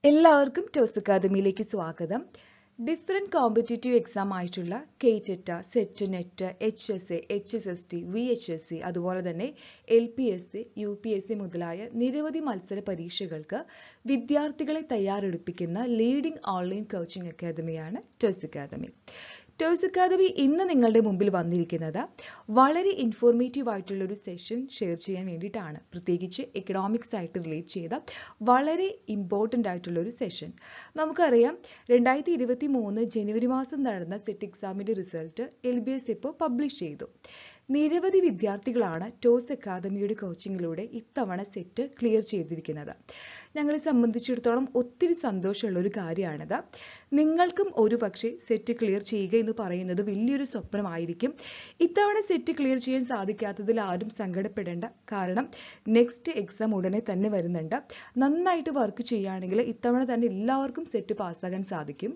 എല്ലാവർക്കും ടോസ് അക്കാദമിയിലേക്ക് സ്വാഗതം different competitive exam ആയിട്ടുള്ള KTET SET NET H S A H S S T V H S C അതുപോലെ തന്നെ L P S C U P S C മുതലായ നിരവധി മത്സര പരീക്ഷകൾക്ക് വിദ്യാർത്ഥികളെ തയ്യാറെടുപ്പിക്കുന്ന ലീഡിംഗ് ഓൺലൈൻ കോച്ചിങ് അക്കാദമിയാണ് ടോസ് അക്കാദമി ടോസ് അക്കാദമി ഇന്ന് നിങ്ങളുടെ മുമ്പിൽ വന്നിരിക്കുന്നത് വളരെ ഇൻഫോർമേറ്റീവ് ആയിട്ടുള്ള ഒരു സെഷൻ ഷെയർ ചെയ്യാൻ വേണ്ടിയിട്ടാണ് പ്രത്യേകിച്ച് എക്കണോമിക്സ് ആയിട്ട് റിലേറ്റ് ചെയ്ത വളരെ ഇമ്പോർട്ടൻ്റ് ആയിട്ടുള്ള ഒരു സെഷൻ നമുക്കറിയാം രണ്ടായിരത്തി ഇരുപത്തി മൂന്ന് ജനുവരി മാസം നടന്ന സെറ്റ് എക്സാമിൻ്റെ റിസൾട്ട് എൽ ബി എസ് ഇപ്പോൾ പബ്ലിഷ് ചെയ്തു നിരവധി വിദ്യാർത്ഥികളാണ് ടോസ് അക്കാദമിയുടെ കോച്ചിങ്ങിലൂടെ ഇത്തവണ സെറ്റ് ക്ലിയർ ചെയ്തിരിക്കുന്നത് ഞങ്ങളെ സംബന്ധിച്ചിടത്തോളം ഒത്തിരി സന്തോഷമുള്ള ഒരു കാര്യമാണിത് നിങ്ങൾക്കും ഒരു പക്ഷേ സെറ്റ് ക്ലിയർ ചെയ്യുക എന്ന് പറയുന്നത് വലിയൊരു സ്വപ്നമായിരിക്കും ഇത്തവണ സെറ്റ് ക്ലിയർ ചെയ്യാൻ സാധിക്കാത്തതിൽ ആരും സങ്കടപ്പെടേണ്ട കാരണം നെക്സ്റ്റ് എക്സാം ഉടനെ തന്നെ വരുന്നുണ്ട് നന്നായിട്ട് വർക്ക് ചെയ്യുകയാണെങ്കിൽ ഇത്തവണ തന്നെ എല്ലാവർക്കും സെറ്റ് പാസ്സാകാൻ സാധിക്കും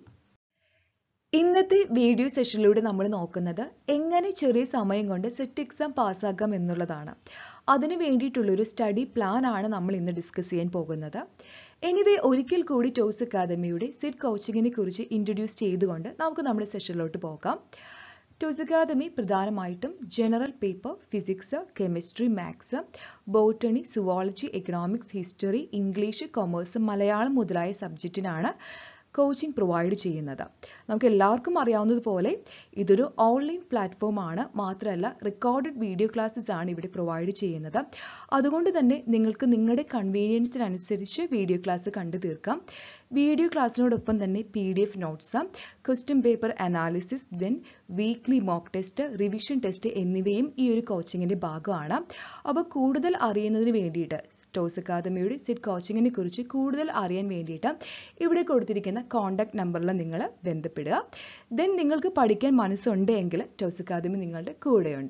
ഇന്നത്തെ വീഡിയോ സെഷനിലൂടെ നമ്മൾ നോക്കുന്നത് എങ്ങനെ ചെറിയ സമയം കൊണ്ട് സെറ്റ് എക്സാം പാസ്സാക്കാം എന്നുള്ളതാണ് അതിനു വേണ്ടിയിട്ടുള്ളൊരു സ്റ്റഡി പ്ലാൻ ആണ് നമ്മൾ ഇന്ന് ഡിസ്കസ് ചെയ്യാൻ പോകുന്നത് എനിവേ ഒരിക്കൽ കൂടി ടോസ് അക്കാദമിയുടെ സെറ്റ് കോച്ചിങ്ങിനെ കുറിച്ച് ഇൻട്രൊഡ്യൂസ് ചെയ്തുകൊണ്ട് നമുക്ക് നമ്മുടെ സെഷനിലോട്ട് പോകാം ടോസ് അക്കാദമി പ്രധാനമായിട്ടും general paper physics chemistry maths botany zoology economics history English commerce Malayalam മുതലായ സബ്ജക്റ്റിനാണ് കോച്ചിങ് പ്രൊവൈഡ് ചെയ്യുന്നത് നമുക്ക് എല്ലാവർക്കും അറിയാവുന്നതുപോലെ ഇതൊരു ഓൺലൈൻ പ്ലാറ്റ്ഫോം ആണ് മാത്രമല്ല റെക്കോർഡഡ് വീഡിയോ ക്ലാസ്സസ് ആണ് ഇവിടെ പ്രൊവൈഡ് ചെയ്യുന്നത് അതുകൊണ്ട് തന്നെ നിങ്ങൾക്ക് നിങ്ങളുടെ കൺവീനിയൻസിനനുസരിച്ച് വീഡിയോ ക്ലാസ് കണ്ടു തീർക്കാം വീഡിയോ ക്ലാസ്സിനോടൊപ്പം തന്നെ P D F notes question paper analysis then weekly mock test revision test എന്നിവയും ഈ ഒരു കോച്ചിങ്ങിൻ്റെ ഭാഗമാണ് അപ്പോൾ കൂടുതൽ അറിയുന്നതിന് വേണ്ടിയിട്ട് ടോസ് അക്കാദമിയുടെ സെറ്റ് കോച്ചിങ്ങിനെ കുറിച്ച് കൂടുതൽ അറിയാൻ വേണ്ടിയിട്ട് ഇവിടെ കൊടുത്തിരിക്കുന്ന കോൺടാക്ട് നമ്പറിൽ നിങ്ങൾ ബന്ധപ്പെടുക ദെൻ നിങ്ങൾക്ക് പഠിക്കാൻ മനസ്സുണ്ടെങ്കിൽ ടോസ് അക്കാദമി നിങ്ങളുടെ കൂടെയുണ്ട്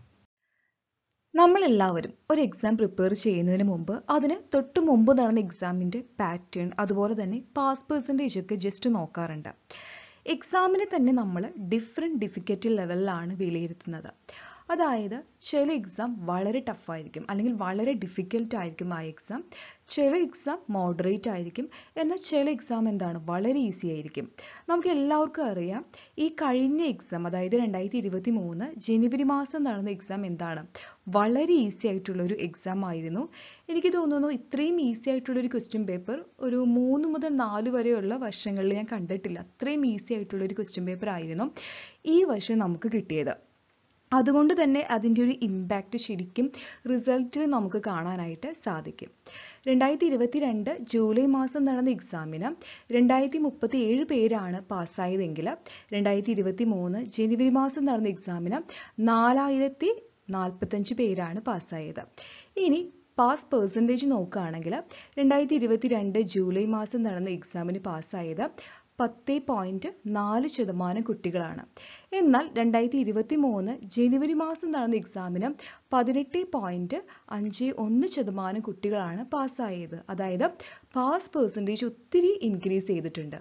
നമ്മളെല്ലാവരും ഒരു എക്സാം പ്രിപ്പയർ ചെയ്യുന്നതിന് മുമ്പ് അതിന് തൊട്ട് മുമ്പ് നടന്ന എക്സാമിൻ്റെ പാറ്റേൺ അതുപോലെ തന്നെ പാസ് പെർസെൻറ്റേജ് ഒക്കെ ജസ്റ്റ് നോക്കാറുണ്ട് എക്സാമിനെ തന്നെ നമ്മൾ ഡിഫറെൻറ്റ് ഡിഫിക്കൽറ്റി ലെവലിലാണ് വിലയിരുത്തുന്നത് അതായത് ചില എക്സാം വളരെ ടഫായിരിക്കും അല്ലെങ്കിൽ വളരെ ഡിഫിക്കൽട്ട് ആയിരിക്കും ആ എക്സാം ചില എക്സാം മോഡറേറ്റ് ആയിരിക്കും എന്നാൽ ചില എക്സാം എന്താണ് വളരെ ഈസി ആയിരിക്കും നമുക്ക് എല്ലാവർക്കും അറിയാം ഈ കഴിഞ്ഞ എക്സാം അതായത് രണ്ടായിരത്തി ഇരുപത്തി മൂന്ന് ജനുവരി മാസം നടന്ന എക്സാം എന്താണ് വളരെ ഈസി ആയിട്ടുള്ള ഒരു എക്സാം ആയിരുന്നു എനിക്ക് തോന്നുന്നു ഇത്രയും ഈസി ആയിട്ടുള്ള ഒരു ക്വസ്റ്റ്യൻ പേപ്പർ ഒരു മൂന്ന് മുതൽ നാല് വരെയുള്ള വർഷങ്ങളിൽ ഞാൻ കണ്ടിട്ടില്ല അത്രയും ഈസി ആയിട്ടുള്ള ഒരു ക്വസ്റ്റ്യൻ പേപ്പർ ആയിരുന്നു ഈ വർഷം നമുക്ക് കിട്ടിയത് അതുകൊണ്ട് തന്നെ അതിൻ്റെ ഒരു ഇമ്പാക്റ്റ് ശരിക്കും റിസൾട്ടിൽ നമുക്ക് കാണാനായിട്ട് സാധിക്കും രണ്ടായിരത്തി ഇരുപത്തി രണ്ട് ജൂലൈ മാസം നടന്ന എക്സാമിന് രണ്ടായിരത്തി മുപ്പത്തി ഏഴ് പേരാണ് പാസ്സായതെങ്കിൽ രണ്ടായിരത്തി ഇരുപത്തി മൂന്ന് ജനുവരി മാസം നടന്ന എക്സാമിന് നാലായിരത്തി നാൽപ്പത്തഞ്ച് പേരാണ് പാസ്സായത് ഇനി പാസ് പെർസെൻറ്റേജ് നോക്കുകയാണെങ്കിൽ രണ്ടായിരത്തി ഇരുപത്തി രണ്ട് ജൂലൈ മാസം നടന്ന എക്സാമിന് പാസ്സായത് പത്ത് പോയിന്റ് നാല് ശതമാനം കുട്ടികളാണ് എന്നാൽ രണ്ടായിരത്തി ഇരുപത്തി മൂന്ന് ജനുവരി മാസം നടന്ന എക്സാമിന് പതിനെട്ട് പോയിന്റ് അഞ്ച് ഒന്ന് ശതമാനം കുട്ടികളാണ് പാസ്സായത് അതായത് പാസ് പെർസെൻറ്റേജ് ഒത്തിരി ഇൻക്രീസ് ചെയ്തിട്ടുണ്ട്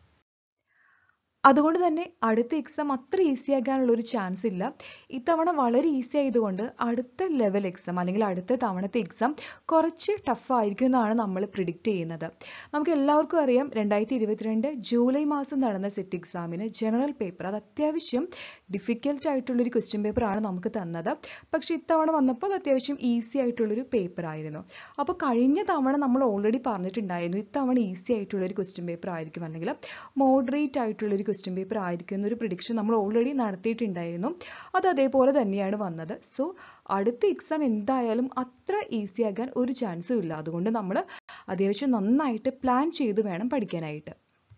അതുകൊണ്ട് തന്നെ അടുത്ത എക്സാം അത്ര ഈസി ആകാനുള്ള ഒരു ചാൻസ് ഇല്ല ഇത്തവണ വളരെ ഈസി ആയതുകൊണ്ട് അടുത്ത ലെവൽ എക്സാം അല്ലെങ്കിൽ അടുത്ത തവണത്തെ എക്സാം കുറച്ച് ടഫ് ആയിരിക്കും എന്നാണ് നമ്മൾ പ്രിഡിക്റ്റ് ചെയ്യുന്നത് നമുക്ക് എല്ലാവർക്കും അറിയാം രണ്ടായിരത്തി ഇരുപത്തിരണ്ട് ജൂലൈ മാസം നടന്ന സെറ്റ് എക്സാമിന് ജനറൽ പേപ്പർ അത് അത്യാവശ്യം ഡിഫിക്കൽട്ട് ആയിട്ടുള്ളൊരു ക്വസ്റ്റ്യൻ പേപ്പറാണ് നമുക്ക് തന്നത് പക്ഷെ ഇത്തവണ വന്നപ്പോൾ അത് അത്യാവശ്യം ഈസി ആയിട്ടുള്ളൊരു പേപ്പർ ആയിരുന്നു അപ്പോൾ കഴിഞ്ഞ തവണ നമ്മൾ ഓൾറെഡി പറഞ്ഞിട്ടുണ്ടായിരുന്നു ഇത്തവണ ഈസി ആയിട്ടുള്ളൊരു ക്വസ്റ്റ്യൻ പേപ്പർ ആയിരിക്കും അല്ലെങ്കിൽ മോഡറേറ്റ് ആയിട്ടുള്ളൊരു ക്വസ്റ്റ്യൻ പേപ്പർ ആയിരിക്കും എന്നൊരു പ്രഡിക്ഷൻ നമ്മൾ ഓൾറെഡി നടത്തിയിട്ടുണ്ടായിരുന്നു അത് അതേപോലെ തന്നെയാണ് വന്നത് സോ അടുത്ത എക്സാം എന്തായാലും അത്ര ഈസി ആകാൻ ഒരു ചാൻസും ഇല്ല അതുകൊണ്ട് നമ്മൾ അത്യാവശ്യം നന്നായിട്ട് പ്ലാൻ ചെയ്ത് വേണം പഠിക്കാനായിട്ട്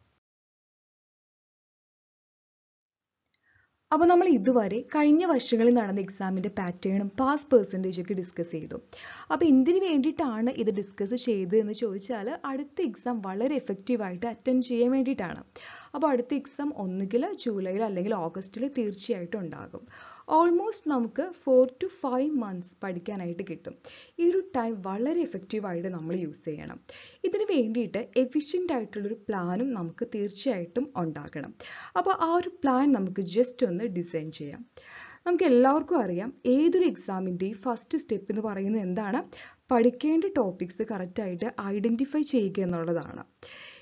അപ്പോൾ നമ്മൾ ഇതുവരെ കഴിഞ്ഞ വർഷങ്ങളിൽ നടന്ന എക്സാമിൻ്റെ പാറ്റേണും പാസ് പെർസെൻറ്റേജ് ഒക്കെ ഡിസ്കസ് ചെയ്തു അപ്പോൾ എന്തിനു വേണ്ടിയിട്ടാണ് ഇത് ഡിസ്കസ് ചെയ്തത് എന്ന് ചോദിച്ചാൽ അടുത്ത എക്സാം വളരെ എഫക്റ്റീവായിട്ട് അറ്റൻഡ് ചെയ്യാൻ വേണ്ടിയിട്ടാണ് അപ്പോൾ അടുത്ത എക്സാം ഒന്നുകിൽ ജൂലൈയിൽ അല്ലെങ്കിൽ ഓഗസ്റ്റിൽ തീർച്ചയായിട്ടും ഉണ്ടാകും ഓൾമോസ്റ്റ് നമുക്ക് ഫോർ ടു ഫൈവ് മന്ത്സ് പഠിക്കാനായിട്ട് കിട്ടും ഈ ഒരു ടൈം വളരെ എഫക്റ്റീവായിട്ട് നമ്മൾ യൂസ് ചെയ്യണം ഇതിന് വേണ്ടിയിട്ട് എഫിഷ്യൻ്റ് ആയിട്ടുള്ളൊരു പ്ലാനും നമുക്ക് തീർച്ചയായിട്ടും ഉണ്ടാകണം അപ്പോൾ ആ ഒരു പ്ലാൻ നമുക്ക് ജസ്റ്റ് ഒന്ന് ഡിസൈൻ ചെയ്യാം നമുക്ക് എല്ലാവർക്കും അറിയാം ഏതൊരു എക്സാമിൻ്റെയും ഫസ്റ്റ് സ്റ്റെപ്പ് എന്ന് പറയുന്നത് എന്താണ് പഠിക്കേണ്ട ടോപ്പിക്സ് കറക്റ്റായിട്ട് ഐഡൻറ്റിഫൈ ചെയ്യുക എന്നുള്ളതാണ്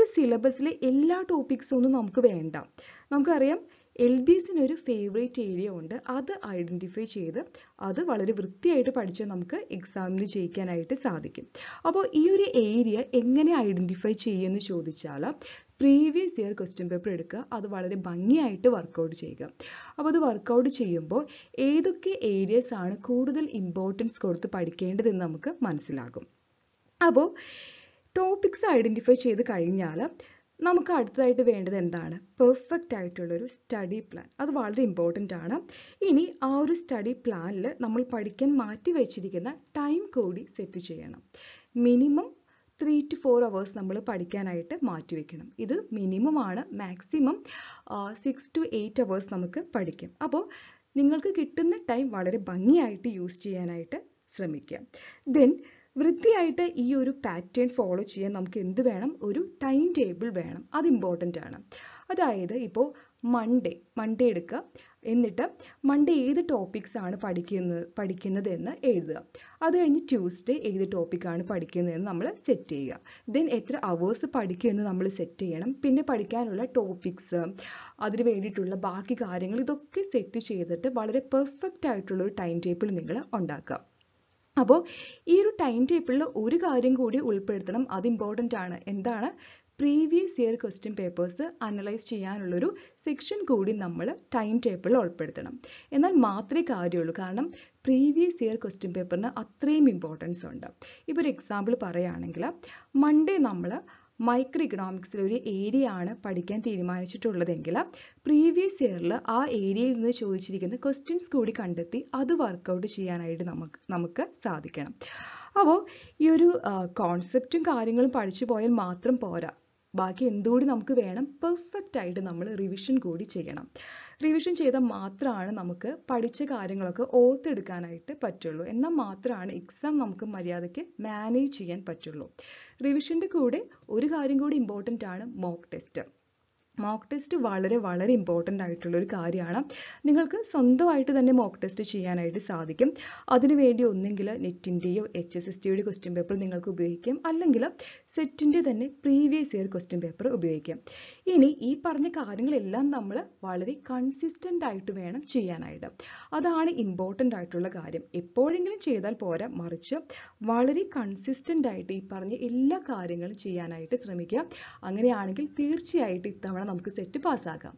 സിലബസിലെ എല്ലാ ടോപ്പിക്സും ഒന്നും നമുക്ക് വേണ്ട നമുക്കറിയാം എൽ ബി എസിന് ഒരു ഫേവറേറ്റ് ഏരിയ ഉണ്ട് അത് ഐഡൻറ്റിഫൈ ചെയ്ത് അത് വളരെ വൃത്തിയായിട്ട് പഠിച്ച് നമുക്ക് എക്സാമിന് ജയിക്കാനായിട്ട് സാധിക്കും അപ്പോൾ ഈ ഒരു ഏരിയ എങ്ങനെ ഐഡൻറ്റിഫൈ ചെയ്യുമെന്ന് ചോദിച്ചാൽ പ്രീവിയസ് ഇയർ ക്വസ്റ്റ്യൻ പേപ്പർ എടുക്കുക അത് വളരെ ഭംഗിയായിട്ട് വർക്കൗട്ട് ചെയ്യുക അപ്പോൾ അത് വർക്കൗട്ട് ചെയ്യുമ്പോൾ ഏതൊക്കെ ഏരിയസ് ആണ് കൂടുതൽ ഇമ്പോർട്ടൻസ് കൊടുത്ത് പഠിക്കേണ്ടതെന്ന് നമുക്ക് മനസ്സിലാകും അപ്പോൾ ടോപ്പിക്സ് ഐഡൻറ്റിഫൈ ചെയ്ത് കഴിഞ്ഞാൽ നമുക്ക് അടുത്തതായിട്ട് വേണ്ടത് എന്താണ് പെർഫെക്റ്റ് ആയിട്ടുള്ളൊരു സ്റ്റഡി പ്ലാൻ അത് വളരെ ഇമ്പോർട്ടൻ്റ് ആണ് ഇനി ആ ഒരു സ്റ്റഡി പ്ലാനിൽ നമ്മൾ പഠിക്കാൻ മാറ്റി വെച്ചിരിക്കുന്ന ടൈം കൂടി സെറ്റ് ചെയ്യണം minimum three to four hours നമ്മൾ പഠിക്കാനായിട്ട് മാറ്റി വെക്കണം ഇത് മിനിമം ആണ് maximum six to eight hours നമുക്ക് പഠിക്കാം അപ്പോൾ നിങ്ങൾക്ക് കിട്ടുന്ന ടൈം വളരെ ഭംഗിയായിട്ട് യൂസ് ചെയ്യാനായിട്ട് ശ്രമിക്കുക ദെൻ വൃത്തിയായിട്ട് ഈ ഒരു പാറ്റേൺ ഫോളോ ചെയ്യാൻ നമുക്ക് എന്ത് വേണം ഒരു ടൈം ടേബിൾ വേണം അത് ഇമ്പോർട്ടൻ്റ് ആണ് അതായത് ഇപ്പോൾ മൺഡേ മൺഡേ എടുക്കുക എന്നിട്ട് മൺഡേ ഏത് ടോപ്പിക്സ് ആണ് പഠിക്കുന്നത് പഠിക്കുന്നത് എന്ന് എഴുതുക അത് കഴിഞ്ഞ് ട്യൂസ്ഡേ ഏത് ടോപ്പിക്കാണ് പഠിക്കുന്നതെന്ന് നമ്മൾ സെറ്റ് ചെയ്യുക ദെൻ എത്ര അവേഴ്സ് പഠിക്കുമെന്ന് നമ്മൾ സെറ്റ് ചെയ്യണം പിന്നെ പഠിക്കാനുള്ള ടോപ്പിക്സ് അതിന് വേണ്ടിയിട്ടുള്ള ബാക്കി കാര്യങ്ങൾ ഇതൊക്കെ സെറ്റ് ചെയ്തിട്ട് വളരെ പെർഫെക്റ്റ് ആയിട്ടുള്ള ഒരു ടൈം ടേബിൾ നിങ്ങൾ ഉണ്ടാക്കുക അപ്പോൾ ഈ ഒരു ടൈം ടേബിളിൽ ഒരു കാര്യം കൂടി ഉൾപ്പെടുത്തണം അത് ഇമ്പോർട്ടൻ്റ് ആണ് എന്താണ് previous year question papers analyse ചെയ്യാനുള്ളൊരു സെക്ഷൻ കൂടി നമ്മൾ ടൈം ടേബിളിൽ ഉൾപ്പെടുത്തണം എന്നാൽ മാത്രമേ കാര്യമുള്ളൂ കാരണം പ്രീവിയസ് ഇയർ ക്വസ്റ്റ്യൻ പേപ്പറിന് അത്രയും ഇമ്പോർട്ടൻസ് ഉണ്ട് ഇപ്പോൾ ഒരു എക്സാമ്പിൾ പറയുകയാണെങ്കിൽ മൺഡേ നമ്മൾ മൈക്രോ ഇക്കണോമിക്സിൽ ഒരു ഏരിയ ആണ് പഠിക്കാൻ തീരുമാനിച്ചിട്ടുള്ളതെങ്കിൽ പ്രീവിയസ് ഇയറിൽ ആ ഏരിയയിൽ നിന്ന് ചോദിച്ചിരിക്കുന്ന ക്വസ്റ്റ്യൻസ് കൂടി കണ്ടെത്തി അത് വർക്കൗട്ട് ചെയ്യാനായിട്ട് നമുക്ക് നമുക്ക് സാധിക്കണം അപ്പോൾ ഈ ഒരു കോൺസെപ്റ്റും കാര്യങ്ങളും പഠിച്ചു പോയാൽ മാത്രം പോരാ ബാക്കി എന്തുകൂടി നമുക്ക് വേണം പെർഫെക്റ്റ് ആയിട്ട് നമ്മൾ റിവിഷൻ കൂടി ചെയ്യണം റിവിഷൻ ചെയ്താൽ മാത്രമാണ് നമുക്ക് പഠിച്ച കാര്യങ്ങളൊക്കെ ഓർത്തെടുക്കാനായിട്ട് പറ്റുള്ളൂ എന്നാൽ മാത്രമാണ് എക്സാം നമുക്ക് മര്യാദയ്ക്ക് മാനേജ് ചെയ്യാൻ പറ്റുള്ളൂ റിവിഷൻ്റെ കൂടെ ഒരു കാര്യം കൂടി ഇമ്പോർട്ടൻ്റ് ആണ് മോക്ക് ടെസ്റ്റ് മോക്ക് ടെസ്റ്റ് വളരെ വളരെ ഇമ്പോർട്ടൻ്റ് ആയിട്ടുള്ള ഒരു കാര്യമാണ് നിങ്ങൾക്ക് സ്വന്തമായിട്ട് തന്നെ മോക്ക് ടെസ്റ്റ് ചെയ്യാനായിട്ട് സാധിക്കും അതിനുവേണ്ടി ഒന്നെങ്കിൽ നെറ്റിൻ്റെയോ എച്ച് എസ് എസ് ടിയുടെ ക്വസ്റ്റ്യൻ പേപ്പർ നിങ്ങൾക്ക് ഉപയോഗിക്കാം അല്ലെങ്കിൽ സെറ്റിൻ്റെ തന്നെ പ്രീവിയസ് ഇയർ ക്വസ്റ്റ്യൻ പേപ്പർ ഉപയോഗിക്കാം ഇനി ഈ പറഞ്ഞ കാര്യങ്ങളെല്ലാം നമ്മൾ വളരെ കൺസിസ്റ്റൻ്റ് ആയിട്ട് വേണം ചെയ്യാനായിട്ട് അതാണ് ഇമ്പോർട്ടൻ്റ് ആയിട്ടുള്ള കാര്യം എപ്പോഴെങ്കിലും ചെയ്താൽ പോരാ മറിച്ച് വളരെ കൺസിസ്റ്റൻ്റ് ആയിട്ട് ഈ പറഞ്ഞ എല്ലാ കാര്യങ്ങളും ചെയ്യാനായിട്ട് ശ്രമിക്കുക അങ്ങനെയാണെങ്കിൽ തീർച്ചയായിട്ടും ഇത്തവണ നമുക്ക് സെറ്റ് പാസ്സാക്കാം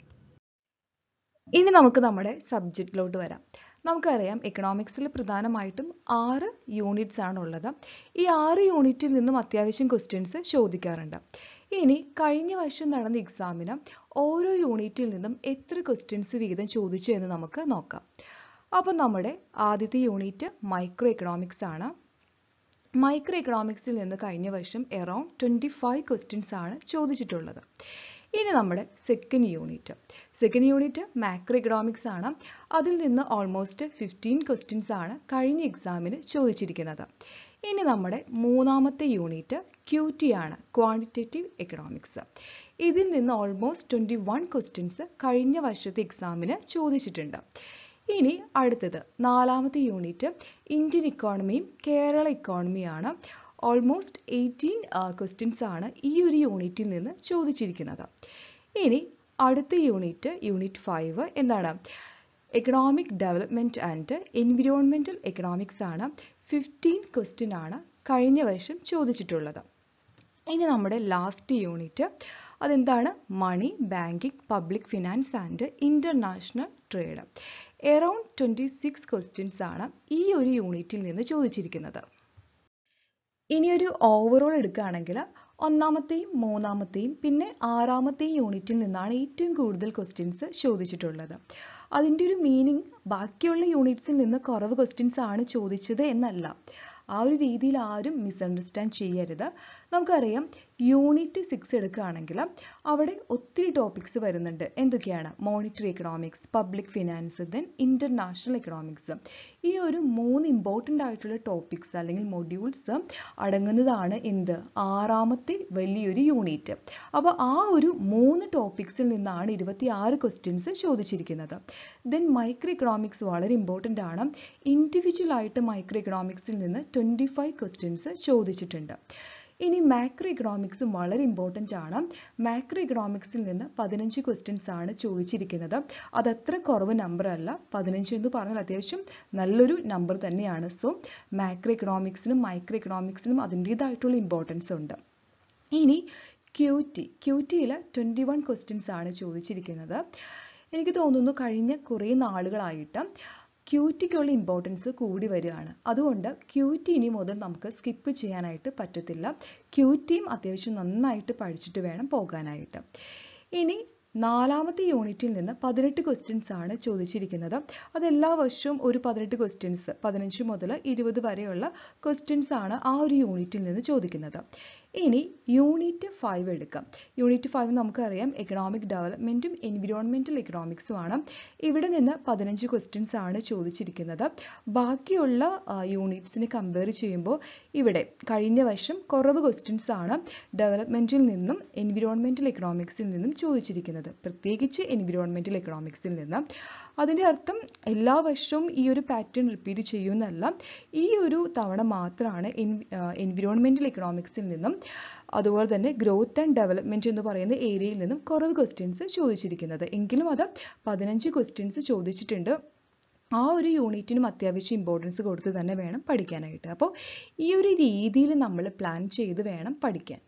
ഇനി നമുക്ക് നമ്മുടെ സബ്ജക്റ്റിലോട്ട് വരാം നമുക്കറിയാം എക്കണോമിക്സിൽ പ്രധാനമായിട്ടും ആറ് യൂണിറ്റ്സ് ആണ് ഉള്ളത് ഈ ആറ് യൂണിറ്റിൽ നിന്നും അത്യാവശ്യം ക്വസ്റ്റ്യൻസ് ചോദിക്കാറുണ്ട് ഇനി കഴിഞ്ഞ വർഷം നടന്ന എക്സാമിന് ഓരോ യൂണിറ്റിൽ നിന്നും എത്ര ക്വസ്റ്റ്യൻസ് വീതം ചോദിച്ചു എന്ന് നമുക്ക് നോക്കാം അപ്പോൾ നമ്മുടെ ആദ്യത്തെ യൂണിറ്റ് മൈക്രോ എക്കണോമിക്സ് ആണ് മൈക്രോ എക്കണോമിക്സിൽ നിന്ന് കഴിഞ്ഞ വർഷം എറൗണ്ട് ട്വൻറ്റി ഫൈവ് ക്വസ്റ്റ്യൻസ് ആണ് ചോദിച്ചിട്ടുള്ളത് ഇനി നമ്മുടെ second unit second unit macro economics ആണ് അതിൽ നിന്ന് ഓൾമോസ്റ്റ് ഫിഫ്റ്റീൻ ക്വസ്റ്റ്യൻസ് ആണ് കഴിഞ്ഞ എക്സാമിന് ചോദിച്ചിരിക്കുന്നത് ഇനി നമ്മുടെ മൂന്നാമത്തെ യൂണിറ്റ് ക്യൂ ടി ആണ് ക്വാണ്ടിറ്റേറ്റീവ് എക്കണോമിക്സ് ഇതിൽ നിന്ന് ഓൾമോസ്റ്റ് ട്വൻറ്റി വൺ ക്വസ്റ്റ്യൻസ് കഴിഞ്ഞ വർഷത്തെ എക്സാമിന് ചോദിച്ചിട്ടുണ്ട് ഇനി അടുത്തത് നാലാമത്തെ യൂണിറ്റ് ഇന്ത്യൻ ഇക്കോണമിയും കേരള ഇക്കോണമിയാണ് ഓൾമോസ്റ്റ് എയ്റ്റീൻ ക്വസ്റ്റ്യൻസ് ആണ് ഈ ഒരു യൂണിറ്റിൽ നിന്ന് ചോദിച്ചിരിക്കുന്നത് ഇനി അടുത്ത യൂണിറ്റ് യൂണിറ്റ് ഫൈവ് എന്താണ് economic development and environmental economics ആണ് ഫിഫ്റ്റീൻ ക്വസ്റ്റ്യൻ ആണ് കഴിഞ്ഞ വർഷം ചോദിച്ചിട്ടുള്ളത് ഇനി നമ്മുടെ ലാസ്റ്റ് യൂണിറ്റ് അതെന്താണ് money banking public finance and international trade around twenty six questions ആണ് ഈ ഒരു യൂണിറ്റിൽ നിന്ന് ചോദിച്ചിരിക്കുന്നത് ഇനിയൊരു ഓവറോൾ എടുക്കുകയാണെങ്കിൽ ഒന്നാമത്തെയും മൂന്നാമത്തെയും പിന്നെ ആറാമത്തെയും യൂണിറ്റിൽ നിന്നാണ് ഏറ്റവും കൂടുതൽ ക്വസ്റ്റ്യൻസ് ചോദിച്ചിട്ടുള്ളത് അതിൻ്റെ ഒരു മീനിങ് ബാക്കിയുള്ള യൂണിറ്റ്സിൽ നിന്ന് കുറവ് ക്വസ്റ്റ്യൻസ് ആണ് ചോദിച്ചത് എന്നല്ല ആ ഒരു രീതിയിൽ ആരും മിസ്അണ്ടർസ്റ്റാൻഡ് ചെയ്യരുത് നമുക്കറിയാം യൂണിറ്റ് സിക്സ് എടുക്കുകയാണെങ്കിൽ അവിടെ ഒത്തിരി ടോപ്പിക്സ് വരുന്നുണ്ട് എന്തൊക്കെയാണ് monetary economics public finance then international economics ഈ ഒരു മൂന്ന് ഇമ്പോർട്ടൻ്റ് ആയിട്ടുള്ള ടോപ്പിക്സ് അല്ലെങ്കിൽ മൊഡ്യൂൾസ് അടങ്ങുന്നതാണ് എന്ത് ആറാമത്തെ വലിയൊരു യൂണിറ്റ് അപ്പോൾ ആ ഒരു മൂന്ന് ടോപ്പിക്സിൽ നിന്നാണ് ഇരുപത്തി ആറ് ക്വസ്റ്റ്യൻസ് ചോദിച്ചിരിക്കുന്നത് ദെൻ മൈക്രോ എക്കണോമിക്സ് വളരെ ഇമ്പോർട്ടൻ്റ് ആണ് ഇൻഡിവിജ്വൽ ആയിട്ട് മൈക്രോ എക്കണോമിക്സിൽ നിന്ന് ട്വൻറ്റി ഫൈവ് ക്വസ്റ്റ്യൻസ് ചോദിച്ചിട്ടുണ്ട് ഇനി മാക്രോ ഇക്കണോമിക്സ് വളരെ ഇമ്പോർട്ടൻ്റ് ആണ് മാക്രോ ഇക്കണോമിക്സിൽ നിന്ന് പതിനഞ്ച് ക്വസ്റ്റ്യൻസ് ആണ് ചോദിച്ചിരിക്കുന്നത് അത് അത്ര കുറവ് നമ്പർ അല്ല പതിനഞ്ച് എന്ന് പറഞ്ഞാൽ അത്യാവശ്യം നല്ലൊരു നമ്പർ തന്നെയാണ് സോ മാക്രോ ഇക്കണോമിക്സിനും മൈക്രോ ഇക്കണോമിക്സിനും അതിൻ്റേതായിട്ടുള്ള ഇമ്പോർട്ടൻസ് ഉണ്ട് ഇനി ക്യൂ ടി ക്യൂ ടിയിൽ ട്വൻറ്റി വൺ ക്വസ്റ്റ്യൻസ് ആണ് ചോദിച്ചിരിക്കുന്നത് എനിക്ക് തോന്നുന്നു കഴിഞ്ഞ കുറേ നാളുകളായിട്ട് ക്യൂ ടിക്കുള്ള ഇമ്പോർട്ടൻസ് കൂടി വരികയാണ് അതുകൊണ്ട് ക്യൂ ടി ഇനി മുതൽ നമുക്ക് സ്കിപ്പ് ചെയ്യാനായിട്ട് പറ്റത്തില്ല ക്യൂ ടിയും അത്യാവശ്യം നന്നായിട്ട് പഠിച്ചിട്ട് വേണം പോകാനായിട്ട് ഇനി നാലാമത്തെ യൂണിറ്റിൽ നിന്ന് പതിനെട്ട് ക്വസ്റ്റ്യൻസ് ആണ് ചോദിച്ചിരിക്കുന്നത് അത് എല്ലാ വർഷവും ഒരു പതിനെട്ട് ക്വസ്റ്റ്യൻസ് പതിനഞ്ച് മുതൽ ഇരുപത് വരെയുള്ള ക്വസ്റ്റ്യൻസ് ആണ് ആ ഒരു യൂണിറ്റിൽ നിന്ന് ചോദിക്കുന്നത് ഇനി യൂണിറ്റ് ഫൈവ് എടുക്കാം യൂണിറ്റ് ഫൈവ് നമുക്കറിയാം എക്കണോമിക് ഡെവലപ്മെൻറ്റും എൻവിറോൺമെൻറ്റൽ എക്കണോമിക്സും ആണ് ഇവിടെ നിന്ന് പതിനഞ്ച് ക്വസ്റ്റ്യൻസ് ആണ് ചോദിച്ചിരിക്കുന്നത് ബാക്കിയുള്ള യൂണിറ്റ്സിനെ കമ്പയർ ചെയ്യുമ്പോൾ ഇവിടെ കഴിഞ്ഞ വർഷം കുറവ് ക്വസ്റ്റ്യൻസ് ആണ് ഡെവലപ്മെൻറ്റിൽ നിന്നും എൻവിറോൺമെൻറ്റൽ എക്കണോമിക്സിൽ നിന്നും ചോദിച്ചിരിക്കുന്നത് പ്രത്യേകിച്ച് എൻവിറോൺമെൻറ്റൽ എക്കണോമിക്സിൽ നിന്ന് അതിൻ്റെ അർത്ഥം എല്ലാ വർഷവും ഈ ഒരു പാറ്റേൺ റിപ്പീറ്റ് ചെയ്യുന്നല്ല ഈ ഒരു തവണ മാത്രമാണ് എൻവിറോൺമെൻറ്റൽ എക്കണോമിക്സിൽ നിന്നും അതുപോലെ തന്നെ ഗ്രോത്ത് ആൻഡ് ഡെവലപ്മെൻറ്റ് എന്ന് പറയുന്ന ഏരിയയിൽ നിന്നും കുറവ് ക്വസ്റ്റ്യൻസ് ചോദിച്ചിരിക്കുന്നത് എങ്കിലും അത് പതിനഞ്ച് ക്വസ്റ്റ്യൻസ് ചോദിച്ചിട്ടുണ്ട് ആ ഒരു യൂണിറ്റിനും അത്യാവശ്യം ഇമ്പോർട്ടൻസ് കൊടുത്ത് തന്നെ വേണം പഠിക്കാനായിട്ട് അപ്പോൾ ഈ ഒരു രീതിയിൽ നമ്മൾ പ്ലാൻ ചെയ്ത് വേണം പഠിക്കാൻ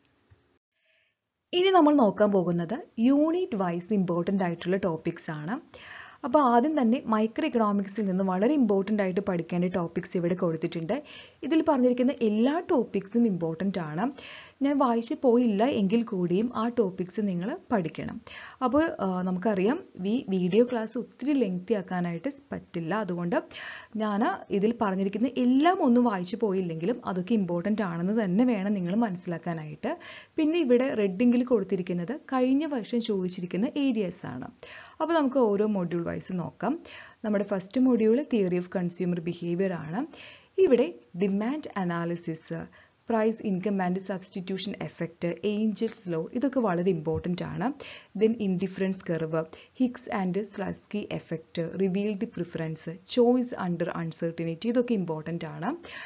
ഇനി നമ്മൾ നോക്കാൻ പോകുന്നത് യൂണിറ്റ് വൈസ് ഇമ്പോർട്ടൻ്റ് ആയിട്ടുള്ള ടോപ്പിക്സ് ആണ് അപ്പോൾ ആദ്യം തന്നെ മൈക്രോ എക്കണോമിക്സിൽ നിന്ന് വളരെ ഇമ്പോർട്ടൻ്റ് ആയിട്ട് പഠിക്കേണ്ട ടോപ്പിക്സ് ഇവിടെ കൊടുത്തിട്ടുണ്ട് ഇതിൽ പറഞ്ഞിരിക്കുന്ന എല്ലാ ടോപ്പിക്സും ഇമ്പോർട്ടൻ്റ് ആണ് ഞാൻ വായിച്ച് പോയില്ല എങ്കിൽ കൂടിയും ആ ടോപ്പിക്സ് നിങ്ങൾ പഠിക്കണം അപ്പോൾ നമുക്കറിയാം ഈ വീഡിയോ ക്ലാസ് ഒത്തിരി ലെങ്തി ആക്കാനായിട്ട് പറ്റില്ല അതുകൊണ്ട് ഞാൻ ഇതിൽ പറഞ്ഞിരിക്കുന്ന എല്ലാം ഒന്നും വായിച്ചു പോയില്ലെങ്കിലും അതൊക്കെ ഇമ്പോർട്ടൻ്റ് ആണെന്ന് തന്നെ വേണം നിങ്ങൾ മനസ്സിലാക്കാനായിട്ട് പിന്നെ ഇവിടെ റെഡിങ്കിൽ കൊടുത്തിരിക്കുന്നത് കഴിഞ്ഞ വർഷം ചോദിച്ചിരിക്കുന്ന ഏരിയസ് ആണ് അപ്പോൾ നമുക്ക് ഓരോ മൊഡ്യൂൾ വൈസ് നോക്കാം നമ്മുടെ first module theory of consumer behaviour ആണ് ഇവിടെ demand analysis price income and substitution effect Engel's law ഇതൊക്കെ വളരെ ഇമ്പോർട്ടൻ്റ് ആണ് then indifference curve Hicks and Slutsky effect revealed preference choice under uncertainty ഇതൊക്കെ ഇമ്പോർട്ടൻ്റ് ആണ്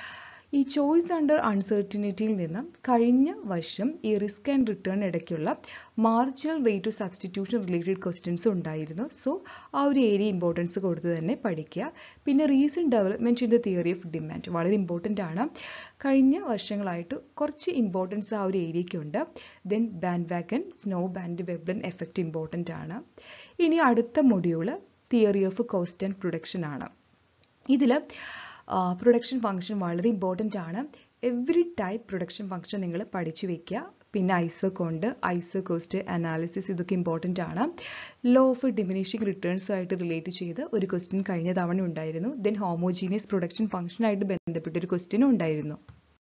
ഈ ചോയ്സ് അണ്ടർ അൺസർട്ടിനിറ്റിയിൽ നിന്ന് കഴിഞ്ഞ വർഷം ഈ റിസ്ക് ആൻഡ് റിട്ടേൺ ഇടയ്ക്കുള്ള marginal rate to substitution related questions ഉണ്ടായിരുന്നു സോ ആ ഒരു ഏരിയ ഇമ്പോർട്ടൻസ് കൊടുത്ത് തന്നെ പഠിക്കുക പിന്നെ recent development in the theory of demand വളരെ ഇമ്പോർട്ടൻ്റ് ആണ് കഴിഞ്ഞ വർഷങ്ങളായിട്ട് കുറച്ച് ഇമ്പോർട്ടൻസ് ആ ഒരു ഏരിയയ്ക്കുണ്ട് then bandwagon snob and Veblen effect important ആണ് ഇനി അടുത്ത module theory of cost and production ആണ് ഇതിൽ പ്രൊഡക്ഷൻ ഫംഗ്ഷൻ വളരെ ഇമ്പോർട്ടൻ്റ് ആണ് എവറി ടൈപ്പ് പ്രൊഡക്ഷൻ ഫംഗ്ഷൻ നിങ്ങൾ പഠിച്ചു വെക്കുക പിന്നെ isoquant isocost analysis ഇതൊക്കെ ഇമ്പോർട്ടൻ്റ് ആണ് ലോ ഓഫ് ഡിമിനിഷിംഗ് റിട്ടേൺസുമായിട്ട് റിലേറ്റ് ചെയ്ത് ഒരു ക്വസ്റ്റ്യൻ കഴിഞ്ഞ തവണ ഉണ്ടായിരുന്നു ദെൻ ഹോമോജീനിയസ് പ്രൊഡക്ഷൻ ഫംഗ്ഷനായിട്ട് ബന്ധപ്പെട്ട ഒരു ക്വസ്റ്റ്യനും ഉണ്ടായിരുന്നു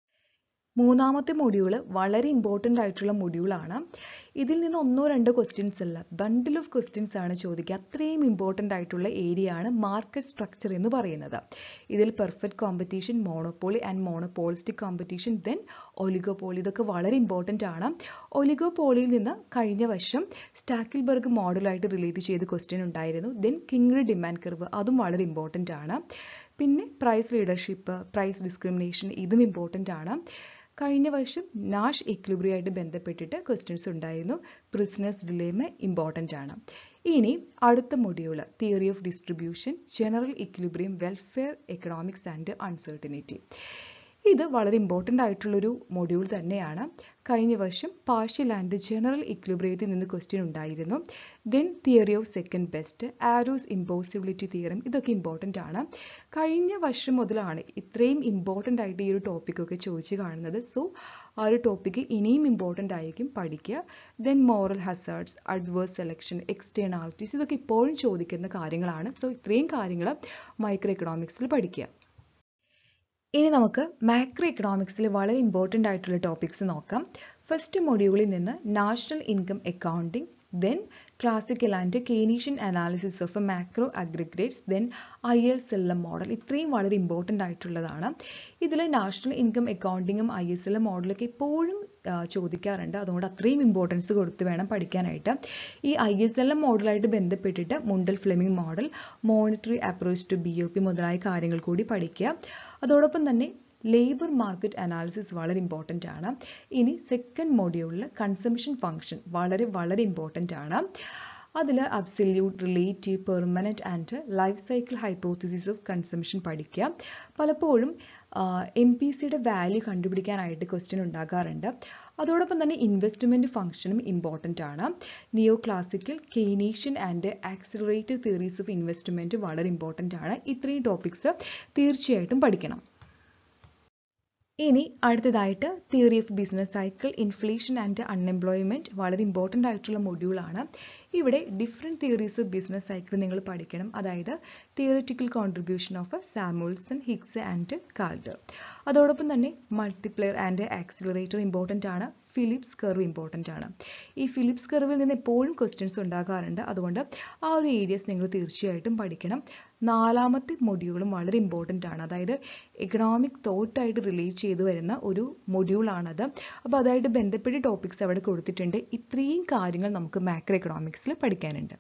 മൂന്നാമത്തെ മൊഡ്യൂൾ വളരെ ഇമ്പോർട്ടൻ്റ് ആയിട്ടുള്ള മൊഡ്യൂളാണ് ഇതിൽ നിന്ന് ഒന്നോ രണ്ടോ ക്വസ്റ്റ്യൻസ് അല്ല ബണ്ടിൽ ഓഫ് ക്വസ്റ്റ്യൻസ് ആണ് ചോദിക്കുക അത്രയും ഇമ്പോർട്ടൻ്റ് ആയിട്ടുള്ള ഏരിയ ആണ് മാർക്കറ്റ് സ്ട്രക്ചർ എന്ന് പറയുന്നത് ഇതിൽ perfect competition monopoly and monopolistic competition then oligopoly ഇതൊക്കെ വളരെ ഇമ്പോർട്ടൻ്റ് ആണ് ഒലിഗോപോളിയിൽ നിന്ന് കഴിഞ്ഞ വർഷം സ്റ്റാക്കിൽബർഗ് മോഡലായിട്ട് റിലേറ്റ് ചെയ്ത ക്വസ്റ്റ്യൻ ഉണ്ടായിരുന്നു ദെൻ കിങ്ഡ് ഡിമാൻഡ് കർവ് അതും വളരെ ഇമ്പോർട്ടൻ്റ് ആണ് പിന്നെ പ്രൈസ് ലീഡർഷിപ്പ് പ്രൈസ് ഡിസ്ക്രിമിനേഷൻ ഇതും ഇമ്പോർട്ടൻ്റ് ആണ് കഴിഞ്ഞ വർഷം നാഷ് എക്ലിബ്രിയായിട്ട് ബന്ധപ്പെട്ടിട്ട് ക്വസ്റ്റ്യൻസ് ഉണ്ടായിരുന്നു പ്രിസണേഴ്സ് ഡിലേമ ഇമ്പോർട്ടൻ്റ് ആണ് ഇനി അടുത്ത module theory of distribution general equilibrium welfare economics and uncertainty ഇത് വളരെ ഇമ്പോർട്ടൻ്റ് ആയിട്ടുള്ളൊരു മൊഡ്യൂൾ തന്നെയാണ് കഴിഞ്ഞ വർഷം പാർഷ്യൽ ആൻഡ് ജനറൽ ഇക്ലിബ്രിയത്തിൽ നിന്ന് ക്വസ്റ്റ്യൻ ഉണ്ടായിരുന്നു then theory of second best Arrow's impossibility theorem ഇതൊക്കെ ഇമ്പോർട്ടൻ്റ് ആണ് കഴിഞ്ഞ വർഷം മുതലാണ് ഇത്രയും ഇമ്പോർട്ടൻ്റ് ആയിട്ട് ഈ ഒരു ടോപ്പിക്കൊക്കെ ചോദിച്ച് കാണുന്നത് സോ ആ ഒരു ടോപ്പിക്ക് ഇനിയും ഇമ്പോർട്ടൻ്റ് ആയിരിക്കും പഠിക്കുക then moral hazards adverse selection externalities ഇതൊക്കെ ഇപ്പോഴും ചോദിക്കുന്ന കാര്യങ്ങളാണ് സോ ഇത്രയും കാര്യങ്ങൾ മൈക്രോ എക്കണോമിക്സിൽ പഠിക്കുക ഇനി നമുക്ക് മാക്രോ എക്കണോമിക്സിൽ വളരെ ഇമ്പോർട്ടൻ്റ് ആയിട്ടുള്ള ടോപ്പിക്സ് നോക്കാം ഫസ്റ്റ് മൊഡ്യൂളിൽ നിന്ന് national income accounting then classical and Keynesian analysis of macro aggregates then I L S L M model ഇത്രയും വളരെ ഇമ്പോർട്ടൻ്റ് ആയിട്ടുള്ളതാണ് ഇതിൽ നാഷണൽ ഇൻകം അക്കൗണ്ടിങ്ങും ഐ എസ് എൽ എം മോഡലൊക്കെ ഇപ്പോഴും ചോദിക്കാറുണ്ട് അതുകൊണ്ട് അത്രയും ഇമ്പോർട്ടൻസ് കൊടുത്ത് വേണം പഠിക്കാനായിട്ട് ഈ ഐ എസ് എൽ എം മോഡലായിട്ട് ബന്ധപ്പെട്ടിട്ട് Mundell Fleming model monetary approach to B O P മുതലായ കാര്യങ്ങൾ കൂടി പഠിക്കുക അതോടൊപ്പം തന്നെ ലേബർ മാർക്കറ്റ് അനാലിസിസ് വളരെ ഇമ്പോർട്ടൻ്റ് ആണ് ഇനി സെക്കൻഡ് മൊഡ്യൂളിൽ കൺസംഷൻ ഫംഗ്ഷൻ വളരെ വളരെ ഇമ്പോർട്ടൻ്റ് ആണ് അതിൽ absolute relative permanent and life cycle hypothesis of consumption പഠിക്കുക പലപ്പോഴും എം പി സിയുടെ വാല്യൂ കണ്ടുപിടിക്കാനായിട്ട് ക്വസ്റ്റ്യൻ ഉണ്ടാകാറുണ്ട് അതോടൊപ്പം തന്നെ ഇൻവെസ്റ്റ്മെൻറ്റ് ഫംഗ്ഷനും ഇമ്പോർട്ടൻ്റ് ആണ് neoclassical Keynesian and accelerated theories of investment വളരെ ഇമ്പോർട്ടൻ്റ് ആണ് ഇത്രയും ടോപ്പിക്സ് തീർച്ചയായിട്ടും പഠിക്കണം ഇനി അടുത്തതായിട്ട് theory of business cycle inflation and unemployment വളരെ ഇമ്പോർട്ടൻ്റ് ആയിട്ടുള്ള മൊഡ്യൂളാണ് ഇവിടെ different theories of business cycle നിങ്ങൾ പഠിക്കണം അതായത് theoretical contribution of Samuelson Higgs and Kaldor അതോടൊപ്പം തന്നെ മൾട്ടിപ്ലെയർ ആൻഡ് ആക്സിലറേറ്റർ ഇമ്പോർട്ടൻ്റ് ആണ് ഫിലിപ്സ് കർവ് ഇമ്പോർട്ടൻ്റ് ആണ് ഈ ഫിലിപ്സ് കർവിൽ നിന്ന് എപ്പോഴും ക്വസ്റ്റ്യൻസ് ഉണ്ടാകാറുണ്ട് അതുകൊണ്ട് ആ ഒരു ഏരിയസ് നിങ്ങൾ തീർച്ചയായിട്ടും പഠിക്കണം നാലാമത്തെ മൊഡ്യൂളും വളരെ ഇമ്പോർട്ടൻ്റ് ആണ് അതായത് എക്കണോമിക് തോട്ടായിട്ട് റിലേറ്റ് ചെയ്തു വരുന്ന ഒരു മൊഡ്യൂളാണത് അപ്പോൾ അതായിട്ട് ബന്ധപ്പെട്ട ടോപ്പിക്സ് അവിടെ കൊടുത്തിട്ടുണ്ട് ഇത്രയും കാര്യങ്ങൾ നമുക്ക് മാക്രോ എക്കണോമിക്സിൽ പഠിക്കാനുണ്ട്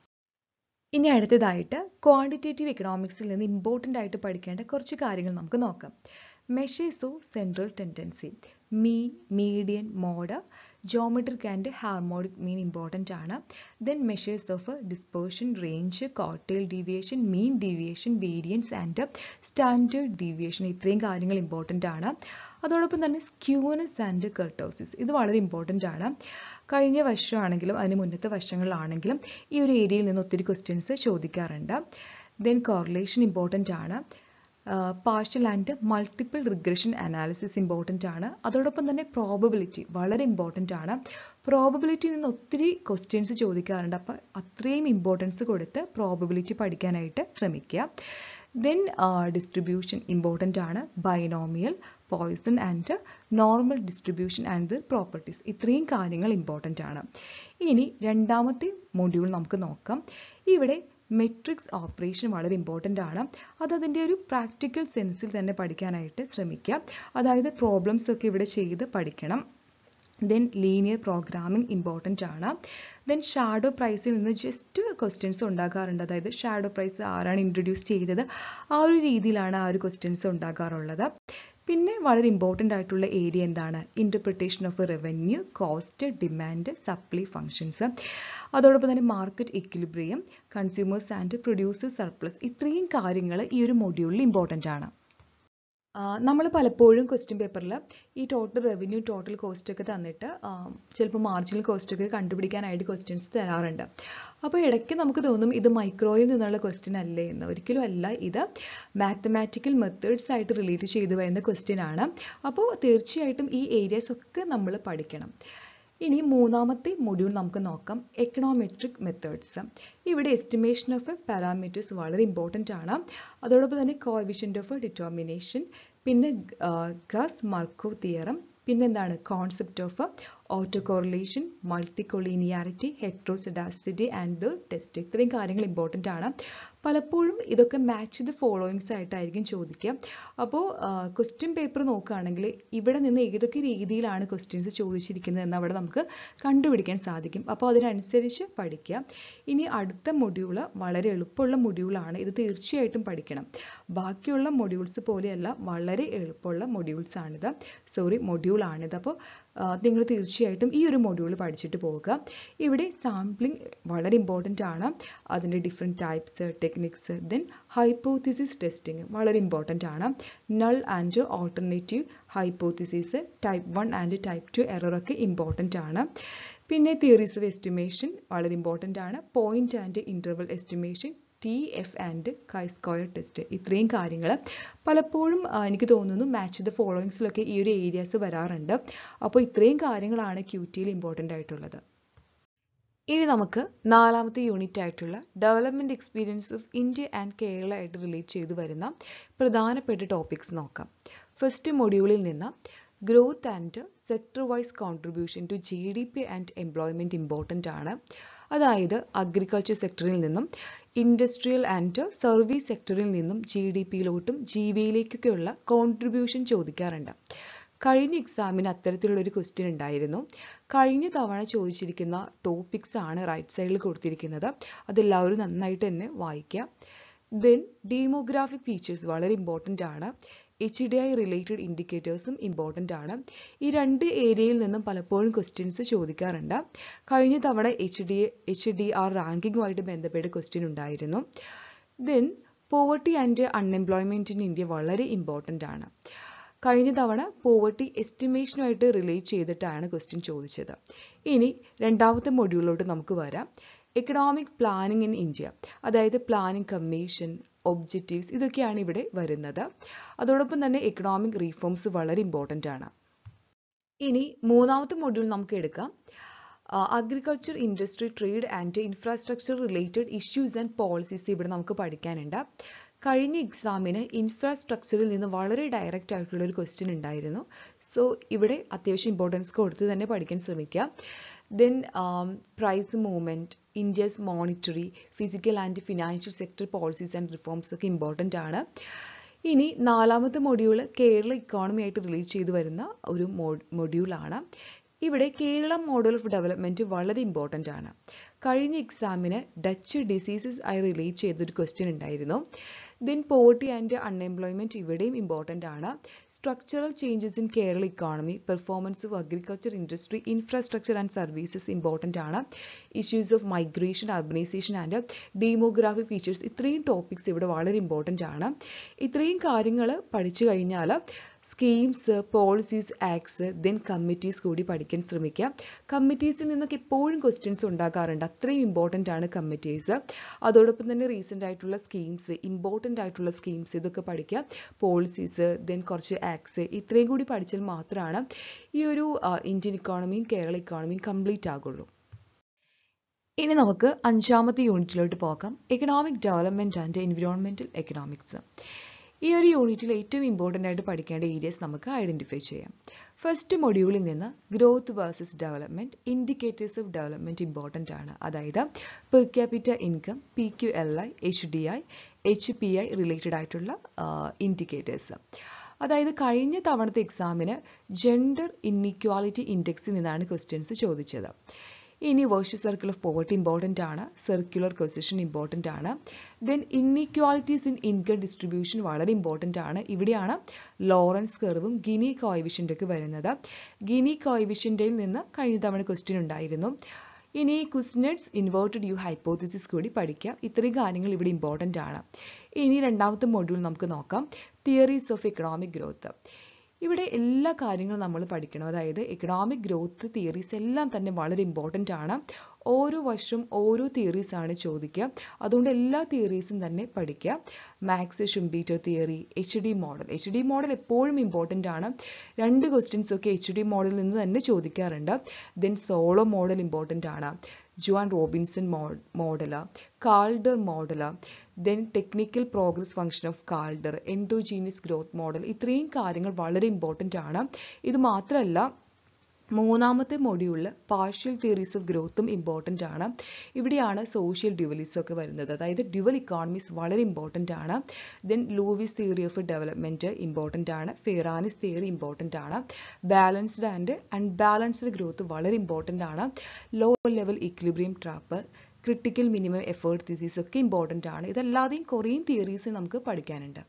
ഇനി അടുത്തതായിട്ട് ക്വാണ്ടിറ്റേറ്റീവ് എക്കണോമിക്സിൽ നിന്ന് ഇമ്പോർട്ടൻ്റ് ആയിട്ട് പഠിക്കേണ്ട കുറച്ച് കാര്യങ്ങൾ നമുക്ക് നോക്കാം measures of central tendency mean median mode geometric and harmonic mean important ആണ് then measures of dispersion range quartile deviation mean deviation variance and standard deviation ഇത്രയും കാര്യങ്ങൾ ഇമ്പോർട്ടൻ്റ് ആണ് അതോടൊപ്പം തന്നെ സ്ക്യൂനസ് ആൻഡ് കർട്ടോസിസ് ഇത് വളരെ ഇമ്പോർട്ടൻ്റ് ആണ് കഴിഞ്ഞ വർഷമാണെങ്കിലും അതിന് മുന്നത്തെ വർഷങ്ങളിലാണെങ്കിലും ഈ ഒരു ഏരിയയിൽ നിന്ന് ഒത്തിരി ക്വസ്റ്റ്യൻസ് ചോദിക്കാറുണ്ട് ദെൻ കോറിലേഷൻ ഇമ്പോർട്ടൻ്റ് ആണ് partial and multiple regression analysis important ആണ് അതോടൊപ്പം തന്നെ പ്രോബബിലിറ്റി വളരെ ഇമ്പോർട്ടൻ്റ് ആണ് പ്രോബബിലിറ്റിയിൽ നിന്ന് ഒത്തിരി ക്വസ്റ്റ്യൻസ് ചോദിക്കാറുണ്ട് അപ്പോൾ അത്രയും ഇമ്പോർട്ടൻസ് കൊടുത്ത് പ്രോബബിലിറ്റി പഠിക്കാനായിട്ട് ശ്രമിക്കുക ദെൻ ഡിസ്ട്രിബ്യൂഷൻ ഇമ്പോർട്ടൻ്റ് ആണ് binomial Poisson and normal distribution and properties ഇത്രയും കാര്യങ്ങൾ ഇമ്പോർട്ടൻ്റ് ആണ് ഇനി രണ്ടാമത്തെ മൊഡ്യൂൾ നമുക്ക് നോക്കാം ഇവിടെ മെട്രിക്സ് ഓപ്പറേഷൻ വളരെ ഇമ്പോർട്ടൻ്റ് ആണ് അത് അതിൻ്റെ ഒരു പ്രാക്ടിക്കൽ സെൻസിൽ തന്നെ പഠിക്കാനായിട്ട് ശ്രമിക്കുക അതായത് പ്രോബ്ലംസ് ഒക്കെ ഇവിടെ ചെയ്ത് പഠിക്കണം ദെൻ ലീനിയർ പ്രോഗ്രാമിംഗ് ഇമ്പോർട്ടൻ്റ് ആണ് ദെൻ ഷാഡോ പ്രൈസിൽ നിന്ന് ജസ്റ്റ് ക്വസ്റ്റ്യൻസ് ഉണ്ടാകാറുണ്ട് അതായത് ഷാഡോ പ്രൈസ് ആരാണ് ഇൻട്രൊഡ്യൂസ് ചെയ്തത് ആ ഒരു രീതിയിലാണ് ആ ഒരു ക്വസ്റ്റ്യൻസ് ഉണ്ടാകാറുള്ളത് പിന്നെ വളരെ ഇമ്പോർട്ടൻ്റ് ആയിട്ടുള്ള ഏരിയ എന്താണ് interpretation of revenue cost demand supply functions അതോടൊപ്പം തന്നെ market equilibrium consumers and producers surplus ഇത്രയും കാര്യങ്ങൾ ഈ ഒരു മൊഡ്യൂളിൽ ഇമ്പോർട്ടൻ്റ് ആണ് നമ്മൾ പലപ്പോഴും ക്വസ്റ്റ്യൻ പേപ്പറിൽ ഈ ടോട്ടൽ റവന്യൂ ടോട്ടൽ കോസ്റ്റ് ഒക്കെ തന്നിട്ട് ചിലപ്പോൾ മാർജിനൽ കോസ്റ്റ് ഒക്കെ കണ്ടുപിടിക്കാനായിട്ട് ക്വസ്റ്റ്യൻസ് തരാറുണ്ട് അപ്പോൾ ഇടയ്ക്ക് നമുക്ക് തോന്നും ഇത് മൈക്രോയിൽ നിന്നുള്ള ക്വസ്റ്റ്യൻ അല്ലേ എന്ന് ഒരിക്കലും അല്ല ഇത് മാത്തമാറ്റിക്കൽ മെത്തേഡ്സ് ആയിട്ട് റിലേറ്റ് ചെയ്തു വരുന്ന ക്വസ്റ്റ്യൻ ആണ് അപ്പോൾ തീർച്ചയായിട്ടും ഈ ഏരിയാസ് ഒക്കെ നമ്മൾ പഠിക്കണം ഇനി മൂന്നാമത്തെ മൊഡ്യൂൾ നമുക്ക് നോക്കാം എക്കണോമെട്രിക് മെത്തേഡ്സ് ഇവിടെ എസ്റ്റിമേഷൻ ഓഫ് പാരാമീറ്റേഴ്സ് വളരെ ഇമ്പോർട്ടൻ്റ് ആണ് അതോടൊപ്പം തന്നെ കോവിഷ്യൻ്റ് ഓഫ് ഡിറ്റർമിനേഷൻ പിന്നെ ഗസ് മാർക്കോ തിയറം പിന്നെന്താണ് concept of autocorrelation multicollinearity heteroscedasticity and the test ഇത്രയും കാര്യങ്ങൾ ഇമ്പോർട്ടൻ്റ് ആണ് പലപ്പോഴും ഇതൊക്കെ മാച്ച് ദ ഫോളോയിങ്സ് ആയിട്ടായിരിക്കും ചോദിക്കുക അപ്പോൾ ക്വസ്റ്റ്യൻ പേപ്പർ നോക്കുകയാണെങ്കിൽ ഇവിടെ നിന്ന് ഏതൊക്കെ രീതിയിലാണ് ക്വസ്റ്റ്യൻസ് ചോദിച്ചിരിക്കുന്നത് എന്ന് അവിടെ നമുക്ക് കണ്ടുപിടിക്കാൻ സാധിക്കും അപ്പോൾ അതിനനുസരിച്ച് പഠിക്കുക ഇനി അടുത്ത മൊഡ്യൂള് വളരെ എളുപ്പമുള്ള മൊഡ്യൂളാണ് ഇത് തീർച്ചയായിട്ടും പഠിക്കണം ബാക്കിയുള്ള മൊഡ്യൂൾസ് പോലെയല്ല വളരെ എളുപ്പമുള്ള മൊഡ്യൂൾസ് ആണിത് സോറി മൊഡ്യൂളാണിത് അപ്പോൾ നിങ്ങൾ തീർച്ചയായിട്ടും ഈ ഒരു മൊഡ്യൂൾ പഠിച്ചിട്ട് പോവുക ഇവിടെ സാമ്പിളിംഗ് വളരെ ഇമ്പോർട്ടൻ്റ് ആണ് അതിൻ്റെ different types techniques then hypothesis testing വളരെ ഇമ്പോർട്ടൻ്റ് ആണ് null and alternative hypothesis type one and type two എററൊക്കെ ഇമ്പോർട്ടൻ്റ് ആണ് പിന്നെ തിയറീസ് ഓഫ് എസ്റ്റിമേഷൻ വളരെ ഇമ്പോർട്ടൻ്റ് ആണ് point and interval estimation T F and chi square test ഇത്രയും കാര്യങ്ങൾ പലപ്പോഴും എനിക്ക് തോന്നുന്നു മാച്ച് ദ ഫോളോയിങ്സിലൊക്കെ ഈ ഒരു ഏരിയാസ് വരാറുണ്ട് അപ്പോൾ ഇത്രയും കാര്യങ്ങളാണ് ക്യൂ ടിയിൽ ഇമ്പോർട്ടൻ്റ് ആയിട്ടുള്ളത് ഇനി നമുക്ക് നാലാമത്തെ യൂണിറ്റ് ആയിട്ടുള്ള development experience of India and Kerala ആയിട്ട് റിലേറ്റ് ചെയ്തു വരുന്ന പ്രധാനപ്പെട്ട ടോപ്പിക്സ് നോക്കാം ഫസ്റ്റ് മൊഡ്യൂളിൽ നിന്ന് growth and sector wise contribution to G D P and employment important ആണ് അതായത് അഗ്രികൾച്ചർ സെക്ടറിൽ നിന്നും ഇൻഡസ്ട്രിയൽ ആൻഡ് സർവീസ് സെക്ടറിൽ നിന്നും ജി ഡി പിയിലോട്ടും ജി വിയിലേക്കൊക്കെയുള്ള കോൺട്രിബ്യൂഷൻ ചോദിക്കാറുണ്ട് കഴിഞ്ഞ എക്സാമിന് അത്തരത്തിലുള്ള ഒരു ക്വസ്റ്റ്യൻ ഉണ്ടായിരുന്നു കഴിഞ്ഞ തവണ ചോദിച്ചിരിക്കുന്ന ടോപ്പിക്സ് ആണ് റൈറ്റ് സൈഡിൽ കൊടുത്തിരിക്കുന്നത് അതെല്ലാവരും നന്നായിട്ട് തന്നെ വായിക്കുക ദെൻ ഡീമോഗ്രാഫിക് ഫീച്ചേഴ്സ് വളരെ ഇമ്പോർട്ടൻ്റ് ആണ് എച്ച് ഡി ഐ റിലേറ്റഡ് ഇൻഡിക്കേറ്റേഴ്സും ഇമ്പോർട്ടൻ്റ് ആണ് ഈ രണ്ട് ഏരിയയിൽ നിന്നും പലപ്പോഴും ക്വസ്റ്റ്യൻസ് ചോദിക്കാറുണ്ട് കഴിഞ്ഞ തവണ H D H D R റാങ്കിങ്ങുമായിട്ട് ബന്ധപ്പെട്ട് ക്വസ്റ്റ്യൻ ഉണ്ടായിരുന്നു then poverty and unemployment in India വളരെ ഇമ്പോർട്ടൻ്റ് ആണ് കഴിഞ്ഞ തവണ പോവർട്ടി എസ്റ്റിമേഷനുമായിട്ട് റിലേറ്റ് ചെയ്തിട്ടാണ് ക്വസ്റ്റ്യൻ ചോദിച്ചത് ഇനി രണ്ടാമത്തെ മൊഡ്യൂളിലോട്ട് നമുക്ക് വരാം എക്കണോമിക് പ്ലാനിംഗ് ഇൻ ഇന്ത്യ അതായത് പ്ലാനിംഗ് കമ്മീഷൻ ഒബ്ജക്റ്റീവ്സ് ഇതൊക്കെയാണ് ഇവിടെ വരുന്നത് അതോടൊപ്പം തന്നെ എക്കണോമിക് റീഫോംസ് വളരെ ഇമ്പോർട്ടൻ്റ് ആണ് ഇനി മൂന്നാമത്തെ മൊഡ്യൂൾ നമുക്ക് എടുക്കാം agriculture industry trade and infrastructure related issues and policies ഇവിടെ നമുക്ക് പഠിക്കാനുണ്ട് കഴിഞ്ഞ എക്സാമിന് ഇൻഫ്രാസ്ട്രക്ചറിൽ നിന്ന് വളരെ ഡയറക്റ്റ് ആയിട്ടുള്ള ഒരു ക്വസ്റ്റ്യൻ ഉണ്ടായിരുന്നു സോ ഇവിടെ അത്യാവശ്യം ഇമ്പോർട്ടൻസ് കൊടുത്ത് തന്നെ പഠിക്കാൻ ശ്രമിക്കുക then price movement India's monetary physical and financial sector policies and reforms ഒക്കെ ഇമ്പോർട്ടൻ്റ് ആണ് ഇനി നാലാമത്തെ മൊഡ്യൂൾ കേരള ഇക്കോണമി ആയിട്ട് റിലേറ്റ് ചെയ്തു വരുന്ന ഒരു മൊഡ്യൂളാണ് ഇവിടെ കേരള മോഡൽ ഓഫ് ഡെവലപ്മെൻറ്റ് വളരെ ഇമ്പോർട്ടൻ്റ് ആണ് കഴിഞ്ഞ എക്സാമിന് ഡച്ച് ഡിസീസസ് ആയി റിലേറ്റ് ചെയ്തൊരു ക്വസ്റ്റ്യൻ ഉണ്ടായിരുന്നു ദെൻ പോവർട്ടി ആൻഡ് അൺഎംപ്ലോയ്മെൻറ്റ് ഇവിടെയും ഇമ്പോർട്ടൻ്റ് ആണ് structural changes in Kerala economy performance of agriculture industry infrastructure and services important ആണ് issues of migration urbanisation and demography features ഇത്രയും ടോപ്പിക്സ് ഇവിടെ വളരെ ഇമ്പോർട്ടൻ്റ് ആണ് ഇത്രയും കാര്യങ്ങൾ പഠിച്ചു കഴിഞ്ഞാൽ schemes policies acts then committees കൂടി പഠിക്കാൻ ശ്രമിക്കുക കമ്മിറ്റീസിൽ നിന്നൊക്കെ എപ്പോഴും ക്വസ്റ്റ്യൻസ് ഉണ്ടാകാറുണ്ട് അത്രയും ഇമ്പോർട്ടൻ്റ് ആണ് കമ്മിറ്റീസ് അതോടൊപ്പം തന്നെ റീസെൻ്റ് ആയിട്ടുള്ള സ്കീംസ് ഇമ്പോർട്ടൻ്റ് ആയിട്ടുള്ള സ്കീംസ് ഇതൊക്കെ പഠിക്കുക പോളിസീസ് ദെൻ കുറച്ച് ആക്ട്സ് ഇത്രയും കൂടി പഠിച്ചാൽ മാത്രമാണ് ഈ ഒരു ഇന്ത്യൻ ഇക്കോണമിയും കേരള ഇക്കോണമിയും കംപ്ലീറ്റ് ആകുള്ളൂ ഇനി നമുക്ക് അഞ്ചാമത്തെ യൂണിറ്റിലോട്ട് പോകാം economic development and environmental economics ഈ ഒരു യൂണിറ്റിൽ ഏറ്റവും ഇമ്പോർട്ടൻ്റ് ആയിട്ട് പഠിക്കേണ്ട ഏരിയസ് നമുക്ക് ഐഡൻറ്റിഫൈ ചെയ്യാം ഫസ്റ്റ് മൊഡ്യൂളിൽ നിന്ന് growth versus development indicators of development important ആണ് അതായത് per capita income P Q L I H D I H P I related ആയിട്ടുള്ള ഇൻഡിക്കേറ്റേഴ്സ് അതായത് കഴിഞ്ഞ തവണത്തെ എക്സാമിന് ജെൻഡർ ഇന്നിക്വാലിറ്റി ഇൻഡെക്സിൽ നിന്നാണ് ക്വസ്റ്റ്യൻസ് ചോദിച്ചത് ഇനി vicious circle of poverty important ആണ് സർക്കുലർ കൊസിഷൻ ഇമ്പോർട്ടൻ്റ് ആണ് then inequalities in income distribution വളരെ ഇമ്പോർട്ടൻ്റ് ആണ് ഇവിടെയാണ് ലോറൻസ് കർവും ഗിനി കോയിവിഷൻ്റെ ഒക്കെ വരുന്നത് ഗിനി കോയിവിഷൻ്റെയിൽ നിന്ന് കഴിഞ്ഞ തവണ ക്വസ്റ്റ്യൻ ഉണ്ടായിരുന്നു ഇനി കുസ്നെറ്റ്സ് ഇൻവേർട്ടഡ് യു ഹൈപ്പോത്തിസിസ് കൂടി പഠിക്കുക ഇത്രയും കാര്യങ്ങൾ ഇവിടെ ഇമ്പോർട്ടൻ്റ് ആണ് ഇനി രണ്ടാമത്തെ മൊഡ്യൂൾ നമുക്ക് നോക്കാം തിയറീസ് ഓഫ് എക്കണോമിക് ഗ്രോത്ത് ഇവിടെ എല്ലാ കാര്യങ്ങളും നമ്മൾ പഠിക്കണം അതായത് എക്കണോമിക് ഗ്രോത്ത് തിയറീസ് എല്ലാം തന്നെ വളരെ ഇമ്പോർട്ടൻ്റ് ആണ് ഓരോ വർഷം ഓരോ തിയറീസ് ആണ് ചോദിക്കുക അതുകൊണ്ട് എല്ലാ തിയറീസും തന്നെ പഠിക്കുക Max Schumpeter theory H D model H D model എപ്പോഴും ഇമ്പോർട്ടൻ്റ് ആണ് രണ്ട് ക്വസ്റ്റ്യൻസ് ഒക്കെ എച്ച് ഡി മോഡലിൽ നിന്ന് തന്നെ ചോദിക്കാറുണ്ട് ദെൻ സോളോ മോഡൽ ഇമ്പോർട്ടൻ്റ് ആണ് Joan Robinson model Kaldor model then technical progress function of Kaldor endogenous growth model ഇത്രയും കാര്യങ്ങൾ വളരെ ഇമ്പോർട്ടൻ്റ് ആണ് ഇത് മാത്രമല്ല മൂന്നാമത്തെ മൊഡ്യൂളിൽ പാർഷ്യൽ തിയറീസ് ഓഫ് ഗ്രോത്തും ഇമ്പോർട്ടൻ്റ് ആണ് ഇവിടെയാണ് സോഷ്യൽ ഡ്യുവലിസം ഒക്കെ വരുന്നത് അതായത് ഡ്യുവൽ ഇക്കോണമീസ് വളരെ ഇമ്പോർട്ടൻ്റ് ആണ് then Lewis theory of development important ആണ് ഫെറാനിസ് തിയറി ഇമ്പോർട്ടൻ്റ് ആണ് ബാലൻസ്ഡ് ആൻഡ് അൺബാലൻസ്ഡ് ഗ്രോത്ത് വളരെ ഇമ്പോർട്ടൻ്റ് ആണ് low level equilibrium trap critical minimum effort thesis ഒക്കെ ഇമ്പോർട്ടൻ്റ് ആണ് ഇതല്ലാതെയും കുറേയും തിയറീസ് നമുക്ക് പഠിക്കാനുണ്ട്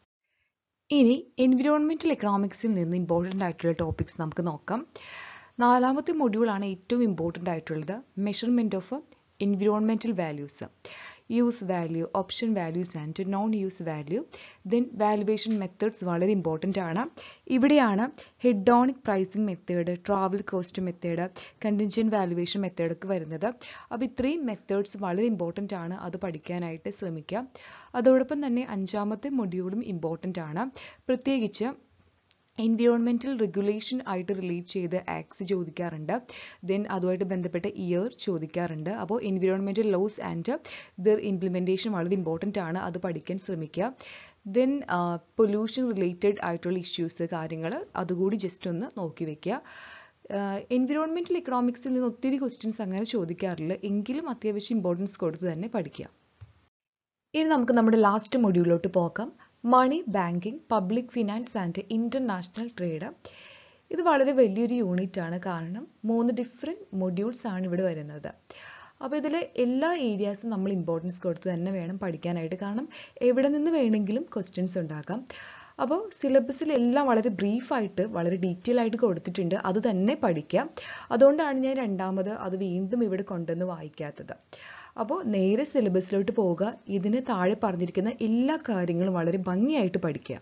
ഇനി എൻവിറോൺമെൻറ്റൽ എക്കണോമിക്സിൽ നിന്ന് ഇമ്പോർട്ടൻ്റ് ആയിട്ടുള്ള ടോപ്പിക്സ് നമുക്ക് നോക്കാം നാലാമത്തെ മൊഡ്യൂളാണ് ഏറ്റവും ഇമ്പോർട്ടൻ്റ് ആയിട്ടുള്ളത് measurement of environmental values use value option values and non use value then valuation methods വളരെ ഇമ്പോർട്ടൻ്റ് ആണ് ഇവിടെയാണ് hedonic pricing method travel cost method contingent valuation method ഒക്കെ വരുന്നത് അപ്പോൾ ഇത്രയും മെത്തേഡ്സ് വളരെ ഇമ്പോർട്ടൻ്റ് ആണ് അത് പഠിക്കാനായിട്ട് ശ്രമിക്കുക അതോടൊപ്പം തന്നെ അഞ്ചാമത്തെ മൊഡ്യൂളും ഇമ്പോർട്ടൻ്റ് ആണ് പ്രത്യേകിച്ച് എൻവിറോൺമെൻറ്റൽ റെഗുലേഷൻ ആയിട്ട് റിലേറ്റ് ചെയ്ത് ആക്ട്സ് ചോദിക്കാറുണ്ട് ദെൻ അതുമായിട്ട് ബന്ധപ്പെട്ട ഇയർ ചോദിക്കാറുണ്ട് അപ്പോൾ environmental laws and their implementation വളരെ ഇമ്പോർട്ടൻ്റ് ആണ് അത് പഠിക്കാൻ ശ്രമിക്കുക ദെൻ പൊല്യൂഷൻ റിലേറ്റഡ് ആയിട്ടുള്ള ഇഷ്യൂസ് കാര്യങ്ങൾ അതുകൂടി ജസ്റ്റ് ഒന്ന് നോക്കി വെക്കുക എൻവിറോൺമെൻറ്റൽ എക്കണോമിക്സിൽ നിന്ന് ഒത്തിരി ക്വസ്റ്റ്യൻസ് അങ്ങനെ ചോദിക്കാറില്ല എങ്കിലും അത്യാവശ്യം ഇമ്പോർട്ടൻസ് കൊടുത്ത് തന്നെ പഠിക്കുക ഇനി നമുക്ക് നമ്മുടെ ലാസ്റ്റ് മൊഡ്യൂളിലോട്ട് പോകാം money banking public finance and international trade ഇത് വളരെ വലിയൊരു യൂണിറ്റ് ആണ് കാരണം മൂന്ന് ഡിഫറെൻറ്റ് മൊഡ്യൂൾസ് ആണ് ഇവിടെ വരുന്നത് അപ്പോൾ ഇതിൽ എല്ലാ ഏരിയാസും നമ്മൾ ഇമ്പോർട്ടൻസ് കൊടുത്ത് തന്നെ വേണം പഠിക്കാനായിട്ട് കാരണം എവിടെ നിന്ന് വേണമെങ്കിലും ക്വസ്റ്റ്യൻസ് ഉണ്ടാക്കാം അപ്പോൾ സിലബസിൽ എല്ലാം വളരെ ബ്രീഫായിട്ട് വളരെ ഡീറ്റെയിൽ ആയിട്ട് കൊടുത്തിട്ടുണ്ട് അത് തന്നെ പഠിക്കാം അതുകൊണ്ടാണ് ഞാൻ രണ്ടാമത് അത് വീണ്ടും ഇവിടെ കൊണ്ടുവന്ന് വായിക്കാത്തത് അപ്പോൾ നേരെ സിലബസിലോട്ട് പോവുക ഇതിന് താഴെ പറഞ്ഞിരിക്കുന്ന എല്ലാ കാര്യങ്ങളും വളരെ ഭംഗിയായിട്ട് പഠിക്കുക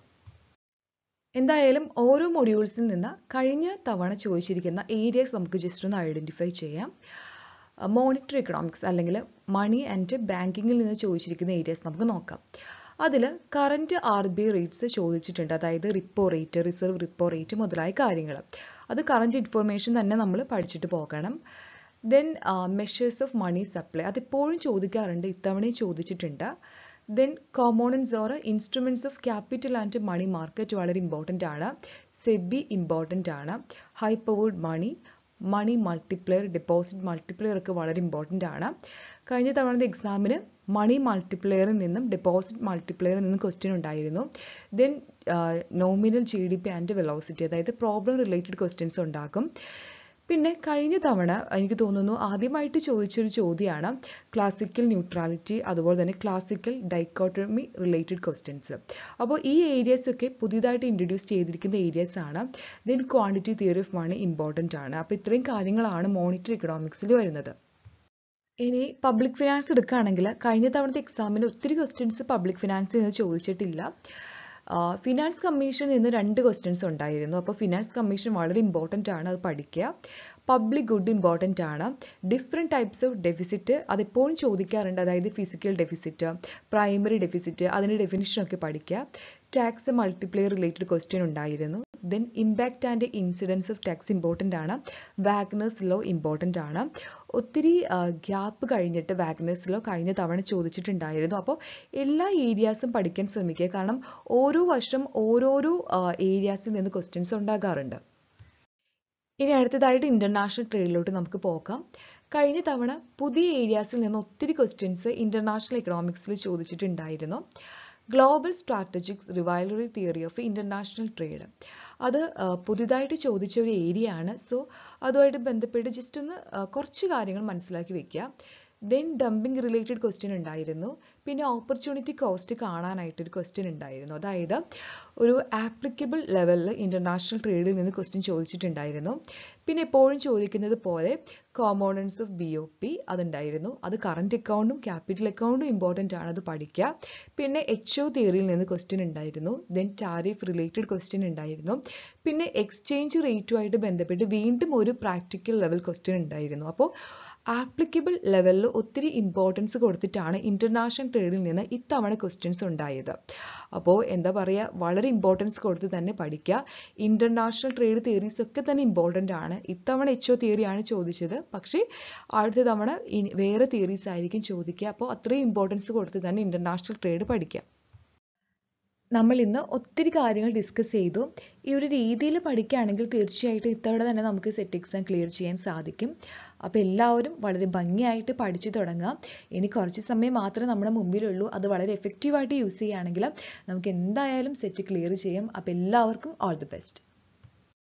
എന്തായാലും ഓരോ മൊഡ്യൂൾസിൽ നിന്ന് കഴിഞ്ഞ തവണ ചോദിച്ചിരിക്കുന്ന ഏരിയസ് നമുക്ക് ജസ്റ്റ് ഒന്ന് ഐഡൻറ്റിഫൈ ചെയ്യാം മോണിറ്ററി എക്കണോമിക്സ് അല്ലെങ്കിൽ മണി ആൻഡ് ബാങ്കിങ്ങിൽ നിന്ന് ചോദിച്ചിരിക്കുന്ന ഏരിയസ് നമുക്ക് നോക്കാം അതിൽ current R B I rates ചോദിച്ചിട്ടുണ്ട് അതായത് repo rate reserve repo rate മുതലായ കാര്യങ്ങൾ അത് കറൻറ്റ് ഇൻഫർമേഷൻ തന്നെ നമ്മൾ പഠിച്ചിട്ട് പോകണം then measures of money supply അതിപ്പോഴും ചോദിക്കാറുണ്ട് ഇത്തവണയും ചോദിച്ചിട്ടുണ്ട് then components or instruments of capital and money market വളരെ ഇമ്പോർട്ടൻ്റ് ആണ് സെബി ഇമ്പോർട്ടൻ്റ് ആണ് high powered money money multiplier deposit multiplier ഒക്കെ വളരെ ഇമ്പോർട്ടൻ്റ് ആണ് കഴിഞ്ഞ തവണത്തെ എക്സാമിന് മണി മൾട്ടിപ്ലെയറിൽ നിന്നും ഡെപ്പോസിറ്റ് മൾട്ടിപ്ലെയറിൽ നിന്നും ക്വസ്റ്റ്യൻ ഉണ്ടായിരുന്നു then nominal G D P and velocity അതായത് പ്രോബ്ലം റിലേറ്റഡ് ക്വസ്റ്റ്യൻസ് ഉണ്ടാക്കും പിന്നെ കഴിഞ്ഞ തവണ എനിക്ക് തോന്നുന്നു ആദ്യമായിട്ട് ചോദിച്ചൊരു ചോദ്യമാണ് ക്ലാസിക്കൽ ന്യൂട്രാലിറ്റി അതുപോലെ തന്നെ ക്ലാസിക്കൽ ഡൈക്കോട്ടമി റിലേറ്റഡ് ക്വസ്റ്റ്യൻസ് അപ്പോൾ ഈ ഏരിയസ് ഒക്കെ പുതിയതായിട്ട് ഇൻട്രൊഡ്യൂസ് ചെയ്തിരിക്കുന്ന ഏരിയസ് ആണ് then quantity theory of money important ആണ് അപ്പോൾ ഇത്രയും കാര്യങ്ങളാണ് മോണിറ്ററി എക്കണോമിക്സിൽ വരുന്നത് ഇനി പബ്ലിക് ഫിനാൻസ് എടുക്കുകയാണെങ്കിൽ കഴിഞ്ഞ തവണത്തെ എക്സാമിന് ഒത്തിരി ക്വസ്റ്റ്യൻസ് പബ്ലിക് ഫിനാൻസിൽ നിന്ന് ചോദിച്ചിട്ടില്ല ഫിനാൻസ് കമ്മീഷനിൽ നിന്ന് രണ്ട് ക്വസ്റ്റ്യൻസ് ഉണ്ടായിരുന്നു അപ്പോൾ ഫിനാൻസ് കമ്മീഷൻ വളരെ ഇമ്പോർട്ടൻ്റ് ആണ് അത് പഠിക്കുക പബ്ലിക് ഗുഡ് ഇമ്പോർട്ടൻ്റ് ആണ് ഡിഫറെൻറ്റ് ടൈപ്സ് ഓഫ് ഡെഫിസിറ്റ് അതെപ്പോഴും ചോദിക്കാറുണ്ട് അതായത് ഫിസിക്കൽ ഡെഫിസിറ്റ് പ്രൈമറി ഡെഫിസിറ്റ് അതിൻ്റെ ഡെഫിനിഷനൊക്കെ പഠിക്കുക ടാക്സ് മൾട്ടിപ്ലൈ റിലേറ്റഡ് ക്വസ്റ്റ്യൻ ഉണ്ടായിരുന്നു then impact and incidence of tax important ആണ് വാഗ്നേഴ്സ് ലോ ഇമ്പോർട്ടൻ്റ് ആണ് ഒത്തിരി ഗ്യാപ്പ് കഴിഞ്ഞിട്ട് വാഗ്നേഴ്സ് ലോ കഴിഞ്ഞ തവണ ചോദിച്ചിട്ടുണ്ടായിരുന്നു അപ്പോൾ എല്ലാ ഏരിയാസും പഠിക്കാൻ ശ്രമിക്കുക കാരണം ഓരോ വർഷം ഓരോരോ ഏരിയാസിൽ നിന്ന് ക്വസ്റ്റ്യൻസ് ഉണ്ടാകാറുണ്ട് ഇനി അടുത്തതായിട്ട് ഇന്റർനാഷണൽ ട്രേഡിലോട്ട് നമുക്ക് പോകാം കഴിഞ്ഞ തവണ പുതിയ ഏരിയാസിൽ നിന്ന് ഒത്തിരി ക്വസ്റ്റ്യൻസ് ഇന്റർനാഷണൽ എക്കണോമിക്സിൽ ചോദിച്ചിട്ടുണ്ടായിരുന്നു global strategic rivalry theory of international trade അത് പുതിയതായിട്ട് ചോദിച്ച ഒരു ഏരിയ ആണ് സോ അതുമായിട്ട് ബന്ധപ്പെട്ട് ജസ്റ്റ് ഒന്ന് കുറച്ച് കാര്യങ്ങൾ മനസ്സിലാക്കി വെക്കുക ദെൻ ഡംപിംഗ് റിലേറ്റഡ് ക്വസ്റ്റ്യൻ ഉണ്ടായിരുന്നു പിന്നെ ഓപ്പർച്യൂണിറ്റി കോസ്റ്റ് കാണാനായിട്ടൊരു ക്വസ്റ്റ്യൻ ഉണ്ടായിരുന്നു അതായത് ഒരു ആപ്ലിക്കബിൾ ലെവലിൽ ഇന്റർനാഷണൽ ട്രേഡിൽ നിന്ന് ക്വസ്റ്റ്യൻ ചോദിച്ചിട്ടുണ്ടായിരുന്നു പിന്നെ എപ്പോഴും ചോദിക്കുന്നത് പോലെ components of B O P അതുണ്ടായിരുന്നു അത് കറണ്ട് അക്കൗണ്ടും ക്യാപിറ്റൽ അക്കൗണ്ടും ഇമ്പോർട്ടൻ്റ് ആണ് അത് പഠിക്കുക പിന്നെ എച്ച് ഒ തിയറിയിൽ നിന്ന് ക്വസ്റ്റ്യൻ ഉണ്ടായിരുന്നു ദെൻ ടാരിഫ് റിലേറ്റഡ് ക്വസ്റ്റ്യൻ ഉണ്ടായിരുന്നു പിന്നെ എക്സ്ചേഞ്ച് റേറ്റുമായിട്ട് ബന്ധപ്പെട്ട് വീണ്ടും ഒരു പ്രാക്ടിക്കൽ ലെവൽ ക്വസ്റ്റ്യൻ ഉണ്ടായിരുന്നു അപ്പോൾ ആപ്ലിക്കബിൾ ലെവലിൽ ഒത്തിരി ഇമ്പോർട്ടൻസ് കൊടുത്തിട്ടാണ് ഇന്റർനാഷണൽ ട്രേഡിൽ നിന്ന് ഇത്തവണ ക്വസ്റ്റ്യൻസ് ഉണ്ടായത് അപ്പോൾ എന്താ പറയുക വളരെ ഇമ്പോർട്ടൻസ് കൊടുത്ത് തന്നെ പഠിക്കുക ഇന്റർനാഷണൽ ട്രേഡ് തിയറീസ് ഒക്കെ തന്നെ ഇമ്പോർട്ടൻ്റ് ആണ് ഇത്തവണ എച്ച് ഒ തിയറിയാണ് ചോദിച്ചത് പക്ഷേ അടുത്ത തവണ വേറെ തിയറീസ് ആയിരിക്കും ചോദിക്കുക അപ്പോൾ അത്രയും ഇമ്പോർട്ടൻസ് കൊടുത്ത് തന്നെ ഇന്റർനാഷണൽ ട്രേഡ് പഠിക്കുക നമ്മൾ ഇന്ന് ഒത്തിരി കാര്യങ്ങൾ ഡിസ്കസ് ചെയ്തു ഈ ഒരു രീതിയിൽ പഠിക്കുകയാണെങ്കിൽ തീർച്ചയായിട്ടും ഇത്തവണ തന്നെ നമുക്ക് സെറ്റ് എക്സാം ക്ലിയർ ചെയ്യാൻ സാധിക്കും അപ്പോൾ എല്ലാവരും വളരെ ഭംഗിയായിട്ട് പഠിച്ചു തുടങ്ങാം ഇനി കുറച്ച് സമയം മാത്രമേ നമ്മുടെ മുമ്പിലുള്ളൂ അത് വളരെ എഫക്റ്റീവായിട്ട് യൂസ് ചെയ്യുകയാണെങ്കിൽ നമുക്ക് എന്തായാലും സെറ്റ് ക്ലിയർ ചെയ്യാം അപ്പോൾ എല്ലാവർക്കും ഓൾ ദി ബെസ്റ്റ്